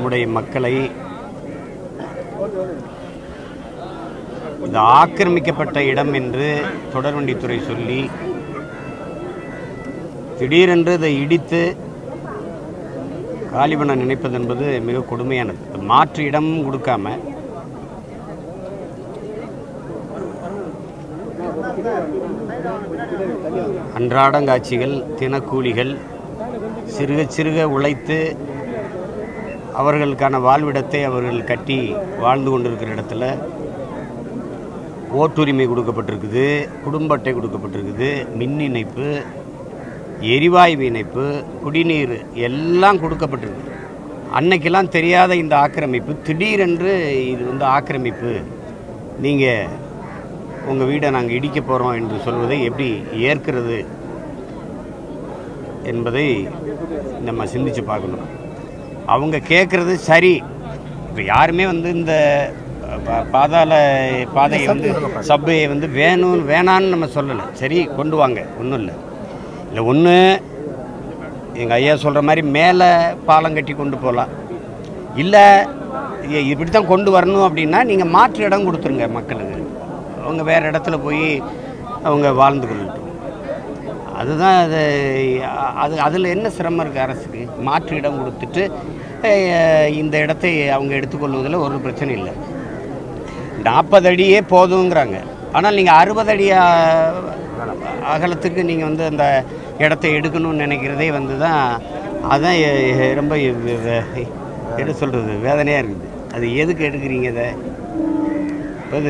நம்முடைய மக்களை இது ஆக்கிரமிக்கப்பட்ட இடம் என்று தொடர்வண்டித்துறை சொல்லி திடீரென்று இதை இடித்து காலி பண்ண நினைப்பது என்பது மிக கொடுமையானது மாற்று இடம் கொடுக்காம அன்றாடங்காட்சிகள் தினக்கூலிகள் சிறுக சிறுக உழைத்து அவர்களுக்கான வாழ்விடத்தை அவர்கள் கட்டி வாழ்ந்து கொண்டிருக்கிற இடத்துல ஓட்டுரிமை கொடுக்கப்பட்டிருக்குது குடும்ப அட்டை கொடுக்கப்பட்டிருக்குது மின் இணைப்பு எரிவாயு இணைப்பு குடிநீர் எல்லாம் கொடுக்கப்பட்டிருக்கு அன்னைக்கெல்லாம் தெரியாத இந்த ஆக்கிரமிப்பு திடீரென்று இது வந்து ஆக்கிரமிப்பு நீங்கள் உங்கள் வீடை நாங்கள் இடிக்க போகிறோம் என்று சொல்வதை எப்படி ஏற்கிறது என்பதை நம்ம சிந்திச்சு பார்க்கணும் அவங்க கேட்குறது சரி இப்போ யாருமே வந்து இந்த பா- பாதாள பாதையை வந்து சப்வே வந்து வேணும் வேணான்னு நம்ம சொல்லலை சரி கொண்டு வாங்க ஒன்றும் இல்லை இல்லை ஒன்று எங்கள் ஐயா சொல்கிற மாதிரி மேலே பாலம் கட்டி கொண்டு போகலாம் இல்லை இப்படி தான் கொண்டு வரணும் அப்படின்னா நீங்கள் மாற்று இடம் கொடுத்துருங்க மக்களுக்கு அவங்க வேறு இடத்துல போய் அவங்க வாழ்ந்து கொள்ளட்டும் அதுதான் அது அது அதில் என்ன சிரமம் இருக்குது அரசுக்கு மாற்று இடம் கொடுத்துட்டு அஹ், இந்த இடத்தை அவங்க எடுத்துக்கொள்வதில் ஒரு பிரச்சனை இல்லை நாற்பது அடியே போதுங்கிறாங்க ஆனால் நீங்கள் அறுபது அடி அஹ், அகலத்துக்கு நீங்கள் வந்து அந்த இடத்தை எடுக்கணும்னு நினைக்கிறதே வந்து தான் அதான் எ- ரொம்ப வெ- வெ- என்ன சொல்கிறது வேதனையாக இருக்குது அது எதுக்கு எடுக்கிறீங்க இதை அது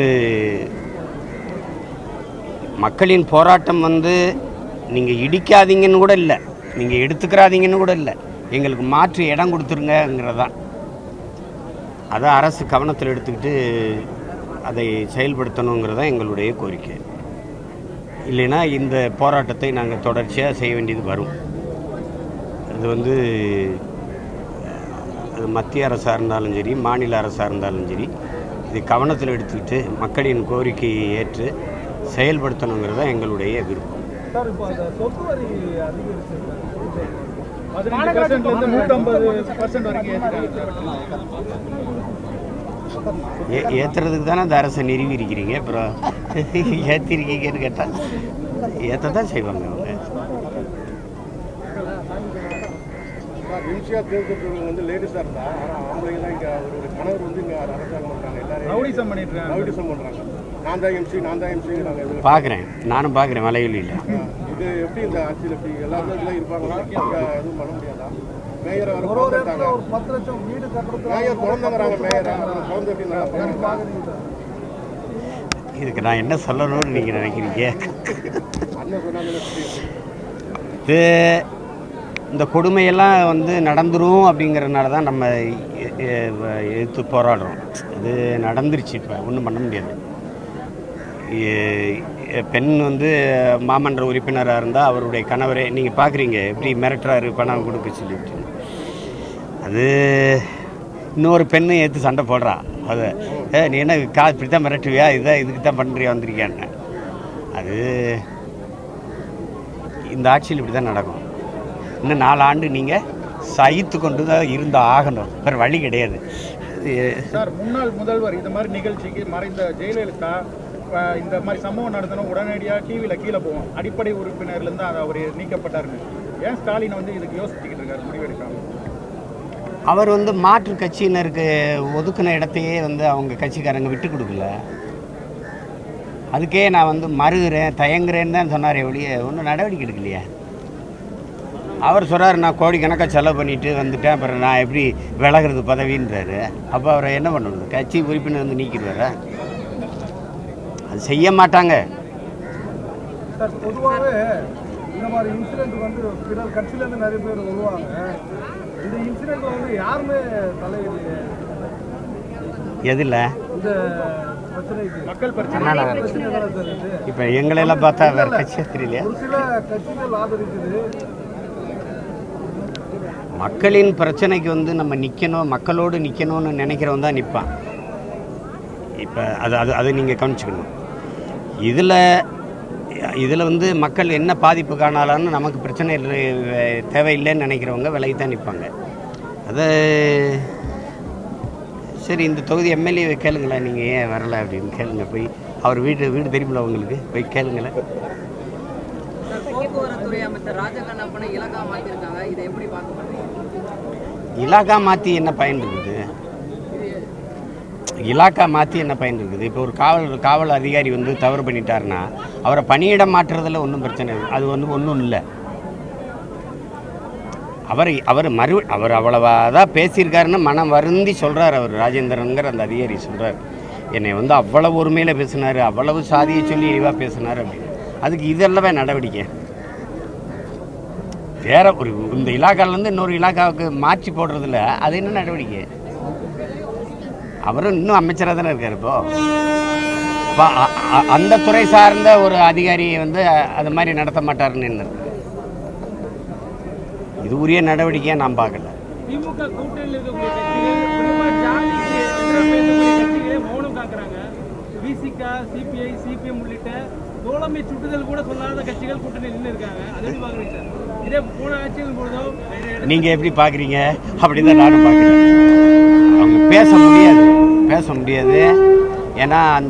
மக்களின் போராட்டம் வந்து நீங்கள் இடிக்காதீங்கன்னு கூட இல்லை நீங்கள் எடுத்துக்கிறாதீங்கன்னு கூட இல்லை எங்களுக்கு மாற்று இடம் கொடுத்துருங்கங்கிறதான் அதை அரசு கவனத்தில் எடுத்துக்கிட்டு அதை செயல்படுத்தணுங்கிறது தான் எங்களுடைய கோரிக்கை இல்லைன்னா இந்த போராட்டத்தை நாங்கள் தொடர்ச்சியாக செய்ய வேண்டியது வரும் அது வந்து அது மத்திய அரசாக இருந்தாலும் சரி மாநில அரசாக இருந்தாலும் சரி இது கவனத்தில் எடுத்துக்கிட்டு மக்களின் கோரிக்கையை ஏற்று செயல்படுத்தணுங்கிறது தான் எங்களுடைய விருப்பம் சார் இப்போ அந்த சொத்து வரி அதிகரிச்சு பதினஞ்சு பர்சன்ட்ல இருந்து நூற்றம்பது பர்சன்ட் வரைக்கும் ஏற்றிட்டாங்க ஏ ஏற்றுறதுக்கு தானே அந்த அரசை நிறுவி இருக்கிறீங்க அப்புறம் ஏற்றிருக்கீங்கன்னு கேட்டால் ஏற்ற தான் செய்வாங்க அவங்க இன்சியா தேர்ந்தெடுக்கிறவங்க வந்து லேடிஸாக இருந்தா ஆனால் ஆம்பளைங்க தான் இங்கே அவருடைய கணவர் வந்து இங்கே அரசாங்கம் பண்ணுறாங்க எல்லாரும் ரவுடிசம் பண்ணிட்டு இருக்காங்க ரவுடிசம் பண்ணுறாங்க நான் தான் எம்சி நான் தான் எம்சிங்கிறாங்க இது பார்க்குறேன் நானும் பார்க்குறேன் மலையொலியில் இது எப்படி இந்த ஆட்சியில் எப்படி எல்லாருமே இதெல்லாம் இருப்பாங்களா இங்கே எதுவும் பண்ண முடியாதா மேயரை வர ஒரு ஒரு இடத்துல திறந்துட்டாங்க ஒரு பத்து லட்சம் வீடு கட்டுறது மேயர் திறந்துங்கிறாங்க மேயரை திறந்து எப்படி நல்லா பண்ணுறாங்க இதுக்கு நான் என்ன சொல்லணும்னு நீங்கள் நினைக்கிறீங்க அண்ணன் சொன்னாங்க இது இந்த கொடுமையெல்லாம் வந்து நடந்துரும் அப்படிங்கிறனால தான் நம்ம எ- எ- எதிர்த்து போராடுறோம் இது நடந்துருச்சு இப்போ ஒன்றும் பண்ண முடியாது எ- எ- பெண் வந்து மாமன்ற உறுப்பினராக இருந்தால் அவருடைய கணவரே நீங்கள் பார்க்குறீங்க எப்படி மிரட்டுறாரு பணம் கொடுக்க சொல்லிட்டு அது இன்னொரு பெண்ணு ஏற்று சண்டை போடுறா அது ஏ நீ என்ன கா இப்படி தான் மிரட்டுவியா இதான் இதுக்கு தான் பண்ணுறியா வந்திருக்கியான்னு அது இந்த ஆட்சியில் இப்படி தான் நடக்கும் இன்னும் நாலு ஆண்டு நீங்கள் சகித்து கொண்டு தான் இருந்த ஆகணும் வேறு வழி கிடையாது இது- சார் முன்னாள் முதல்வர் இந்த மாதிரி நிகழ்ச்சிக்கு மறைந்த ஜெயலலிதா அஹ், இந்த மாதிரி சம்பவம் நடந்தனும் உடனடியாக டிவியில் கீழே போவோம் அடிப்படை உறுப்பினர்லேருந்து அது அவர் நீக்கப்பட்டாருங்க ஏன் ஸ்டாலின் வந்து இதுக்கு யோசிச்சுக்கிட்டு இருக்காரு முடிவெடுக்காம அவர் வந்து மாற்று கட்சியினருக்கு ஒதுக்கின இடத்தையே வந்து அவங்க கட்சிக்காரங்க விட்டு கொடுக்கல அதுக்கே நான் வந்து மறுகிறேன் தயங்குறேன்னு தான் சொன்னாரே ஒழிய ஒன்றும் நடவடிக்கை எடுக்கலையே அவர் சொல்கிறார் நான் கோடிக்கணக்காக செலவு பண்ணிட்டு வந்துட்டேன் அப்புறம் நான் எப்படி விலகிறது பதவின்றாரு அப்போ அவரை என்ன பண்ணுறது கட்சி உறுப்பினர் வந்து நீக்கிடுவாரா அது செய்ய மாட்டாங்க சார் பொதுவாகவே இந்த மாதிரி இன்சிடென்ட் வந்து பிற கட்சியிலேருந்து நிறைய பேர் வருவாங்க இந்த இன்சிடென்ட்ல வந்து யாருமே தலையிடலையே எதில் இந்த பிரச்சனைக்கு மக்கள் பிரச்சனை பிரச்சனை தானே சார் இது இப்போ எங்களெல்லாம் பார்த்தா வேறு கட்சியாக தெரியலையா ஒரு சில கட்சிகள் ஆதரிக்குது மக்களின் பிரச்சனைக்கு வந்து நம்ம நிற்கணும் மக்களோடு நிற்கணும்னு நினைக்கிறவன் தான் நிற்பான் இப்போ அது அது அதை நீங்கள் கவனிச்சுக்கணும் இதில் இதில் வந்து மக்கள் என்ன பாதிப்பு காணாலான்னு நமக்கு பிரச்சனை இல்லை தேவையில்லைன்னு நினைக்கிறவங்க விலகி தான் நிற்பாங்க அது சரி இந்த தொகுதி எம்எல்ஏ கேளுங்களேன் நீங்கள் ஏன் வரல அப்படின்னு கேளுங்க போய் அவர் வீடு வீடு தெரியுமில்ல உங்களுக்கு போய் கேளுங்களேன் சார் போக்குவரத்துறை அமைச்சர் ராஜகண்ணப்பனை இலக்கா மாற்றிருக்காங்க இதை எப்படி பார்க்க மாட்டீங்க இலாக்கா மாற்றி என்ன பயன் இருக்குது இலாக்கா மாற்றி என்ன பயன் இருக்குது இப்போ ஒரு காவல் காவல் அதிகாரி வந்து தவறு பண்ணிட்டாருன்னா அவரை பணியிடம் மாற்றுறதுல ஒன்றும் பிரச்சனை இல்லை அது வந்து ஒன்றும் இல்லை அவர் அவர் மறு அவர் அவ்வளவா தான் பேசியிருக்காருன்னு மனம் வருந்தி சொல்கிறார் அவர் ராஜேந்திரனுங்கிற அந்த அதிகாரி சொல்கிறார் என்னை வந்து அவ்வளவு ஒருமையில் பேசினார் அவ்வளவு சாதியை சொல்லி இழிவாக பேசினார் அப்படின்னு அதுக்கு இதெல்லாமே நடவடிக்கை வேற ஒரு இந்த இலாக்காலேருந்து இன்னொரு இலாக்காவுக்கு மாற்றி போடுறதுல அது என்ன நடவடிக்கை அவரும் இன்னும் அமைச்சராக தானே இருக்கார் இப்போ அப்ப அ- அ- அந்த துறை சார்ந்த ஒரு அதிகாரியை வந்து அது மாதிரி நடத்த மாட்டாருன்னு என்ன இருக்கு? இது உரிய நடவடிக்கையாக நான் பார்க்கல திமுக கூட்டணியில் இருக்கக்கூடிய கட்சிகள் குறிப்பா ஜாதிக்கு எதிராக பேசக்கூடிய கட்சிகளே மௌனம் காக்குறாங்க விசிகா சிபிஐ சிபிஎம் உள்ளிட்ட தோழமை சுட்டுதல் கூட சொல்லாத கட்சிகள் கூட்டணியில் நின்று இருக்காங்க அது எப்படி பாக்குறீங்க சார் இதே போன ஆட்சியின் பொழுதோ வேற இடத்துல நீங்கள் எப்படி பார்க்குறீங்க அப்படி தான் நானும் பார்க்குறேன் அவங்க பேச முடியாது பேச முடியாது ஏன்னா அந்த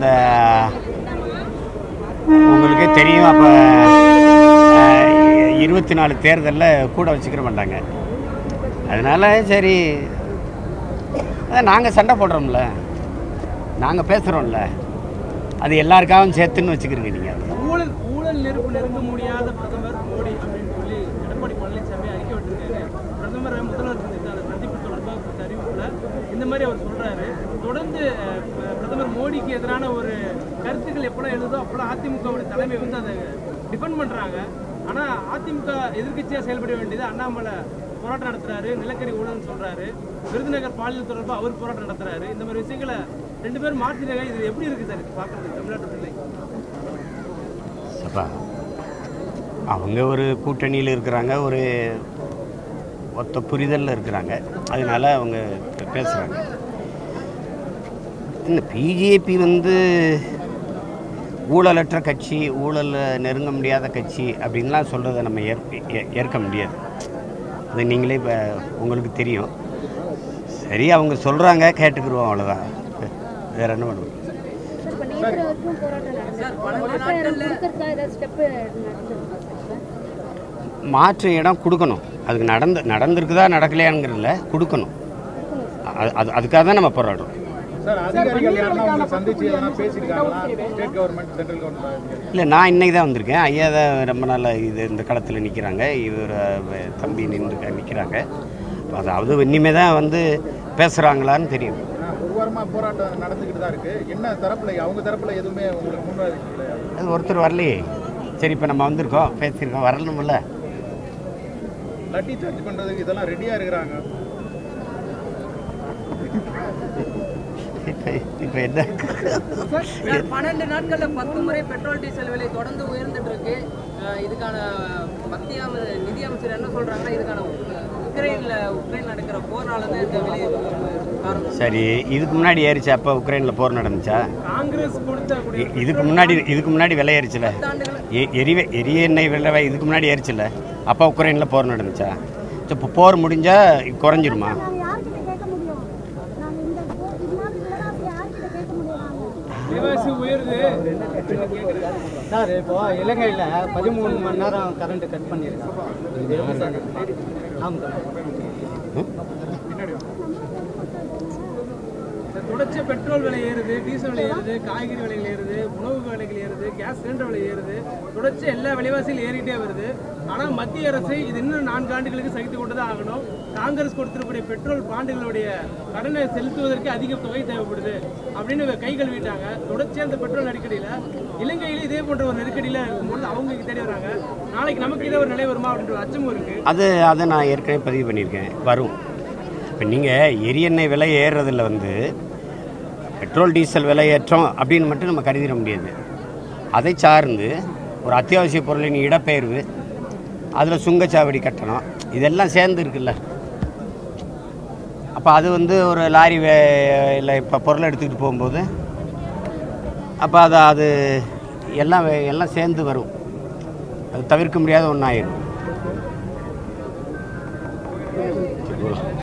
உங்களுக்கே தெரியும் அப்போ இருபத்தி நாலு தேர்தலில் கூட வச்சுக்கிற மாட்டாங்க அதனால சரி நாங்கள் சண்டை போடுறோம்ல நாங்கள் பேசுகிறோம்ல அது எல்லாருக்காகவும் சேர்த்துன்னு வச்சுக்கிறீங்க நீங்கள் ஊழல் ஊழல் நெருப்பு நெருங்க முடியாத பிரதமர் மோடி அப்படின்னு சொல்லி எடப்பாடி பழனிசாமி அறிக்கை விட்டுருக்காரு பிரதமர் முதல்வர் சந்தித்த அந்த சந்திப்பு தொடர்பாக கொடுத்த அறிவிப்புல இந்த மாதிரி அவர் சொல்றாரு தொடர்ந்து அஹ், ப- பிரதமர் மோடிக்கு எதிரான ஒரு கருத்துக்கள் எப்பெல்லாம் எழுதோ அப்பெல்லாம் அதிமுகவுடைய தலைமை வந்து அதை டிஃபெண்ட் பண்றாங்க ஆனா அதிமுக எதிர்க்கட்சியா செயல்பட வேண்டியது அண்ணாமலை போராட்டம் நடத்துறாரு நிலக்கரி ஊழல்னு சொல்றாரு விருதுநகர் பாலியல் தொடர்பா அவர் போராட்டம் நடத்துறாரு இந்த மாதிரி விஷயங்களை ரெண்டு பேரும் மாற்றினாங்க இது எப்படி இருக்கு சார் பார்க்கறது தமிழ்நாட்டு பிள்ளை அப்பா அவங்க ஒரு கூட்டணியில் இருக்கிறாங்க ஒரு ஒத்த புரிதலில் இருக்கிறாங்க அதனால அவங்க பேசுகிறாங்க இந்த பிஜேபி வந்து ஊழலற்ற கட்சி ஊழல் நெருங்க முடியாத கட்சி அப்படின்லாம் சொல்கிறத நம்ம ஏற்க ஏ- ஏற்க முடியாது அது நீங்களே இப்போ உங்களுக்கு தெரியும் சரி அவங்க சொல்கிறாங்க கேட்டுக்கிருவோம் அவ்வளோதான் வேறு என்ன பண்ணுவோம் சார், இப்ப நேற்று வரைக்கும் போராட்டம் நடந்தது. மாற்று இடம் கொடுக்கறதுக்காக ஏதாவது ஸ்டெப் நடந்துருக்கா சார் மாற்று இடம் கொடுக்கணும் அதுக்கு நடந்து நடந்திருக்குதா நடக்கலையாங்கிறதுல கொடுக்கணும் அது அது அதுக்காக தான் நம்ம போராடுறோம் சார் அதிகாரிகள் யாருன்னா உங்களை சந்திச்சு எதனா பேசியிருக்காங்களா ஸ்டேட் கவர்மெண்ட் சென்ட்ரல் கவர்மெண்ட் இல்லை நான் இன்னைக்கு தான் வந்திருக்கேன் ஐயா தான் ரொம்ப நாள் இது இந்த களத்தில் நிற்கிறாங்க இவர் அஹ், தம்பி நின்று நிற்கிறாங்க அதாவது இனிமே தான் வந்து பேசுகிறாங்களான்னு தெரியும் ஒரு வாரமா போராட்டம் நடந்துக்கிட்டு தான் இருக்கு என்ன தரப்புல அவங்க தரப்புல எதுவுமே உங்களுக்கு முன்வாதிக்கல அது ஒருத்தர் வரலையே சரி இப்போ நம்ம வந்திருக்கோம் பேசியிருக்கோம் வரணும்ல லட்டி சார்ஜ் பண்றதுக்கு இதெல்லாம் ரெடியா இருக்கிறாங்க இப்போ இப்போ என்ன சார், பன்னெண்டு நாட்கள்ல பத்து முறை பெட்ரோல் டீசல் விலை தொடர்ந்து உயர்ந்துட்டு இருக்கு அஹ் இதுக்கான மத்திய அம- நிதி அமைச்சர் என்ன சொல்றாங்கன்னா இதுக்கான உ- உக்ரைன்ல உக்ரைன் நடக்கிற போர்னால தான் இந்த விலை காரணம் சரி இதுக்கு முன்னாடி ஏறிச்சா அப்போ உக்ரைனில் போர் நடந்துச்சா காங்கிரஸ் கொடுத்த கூடிய இ- இதுக்கு முன்னாடி இதுக்கு முன்னாடி விலை ஏறிச்சுல பத்தாண்டுகள் எ- எரிவே எரிய எண்ணெய் விலை இதுக்கு முன்னாடி ஏறிச்சுல அப்போ உக்ரைனில் போர் நடந்துச்சா சரி, இப்போ போர் முடிஞ்சால் குறைஞ்சிருமா நாங்கள் யார்கிட்ட கேட்க முடியும் நாங்கள் இந்த போ- இது மாதிரி விவகாரத்தை யார்கிட்ட கேட்க முடியும் நாங்கள் விலைவாசி உயருது சார் இப்போ இலங்கையில் பதிமூணு மணி நேரம் கரண்ட் கட் பண்ணியிருக்காங்க இது எப்படி சார் ஆமாம் சார் தொடர்ச்சி பெட்ரோல் விலை ஏறுது டீசல் விலை ஏறுது காய்கறி விலைகள் ஏறுது உணவு விலைகள் ஏறுது கேஸ் சிலிண்டர் விலை ஏறுது தொடர்ச்சி எல்லா விலைவாசியும் ஏறிட்டே வருது ஆனால் மத்திய அரசு இது இன்னும் நான்கு ஆண்டுகளுக்கு சகித்து கொண்டு தான் ஆகணும் காங்கிரஸ் கொடுத்திருக்கக்கூடிய பெட்ரோல் பாண்டுகளுடைய கடனை செலுத்துவதற்கு அதிக தொகை தேவைப்படுது அப்படின்னு கை கழுவிட்டாங்க தொடர்ச்சியாக அந்த பெட்ரோல் நெருக்கடியில் இலங்கையில் இதே போன்ற ஒரு நெருக்கடியில் இருக்கும்போது அவங்க இங்க தேடி வராங்க நாளைக்கு நமக்கு இதே ஒரு நிலை வருமா அப்படின்ற ஒரு அச்சமும் இருக்கு அது அதை நான் ஏற்கனவே பதிவு பண்ணியிருக்கேன் வரும் இப்போ நீங்கள் எரியெண்ணெய் விலை ஏறுறதுல வந்து பெட்ரோல் டீசல் விலை ஏற்றம் அப்படின்னு மட்டும் நம்ம கருதிட முடியாது அதை சார்ந்து ஒரு அத்தியாவசிய பொருளின் இடப்பெயர்வு அதில் சுங்கச்சாவடி கட்டணம் இதெல்லாம் சேர்ந்து இருக்குல்ல அப்போ அது வந்து ஒரு லாரி வே இல்லை இப்போ பொருளை எடுத்துக்கிட்டு போகும்போது அப்போ அது அது எல்லாம் வே- எல்லாம் சேர்ந்து வரும் அது தவிர்க்க முடியாத ஒன்றாயிரும்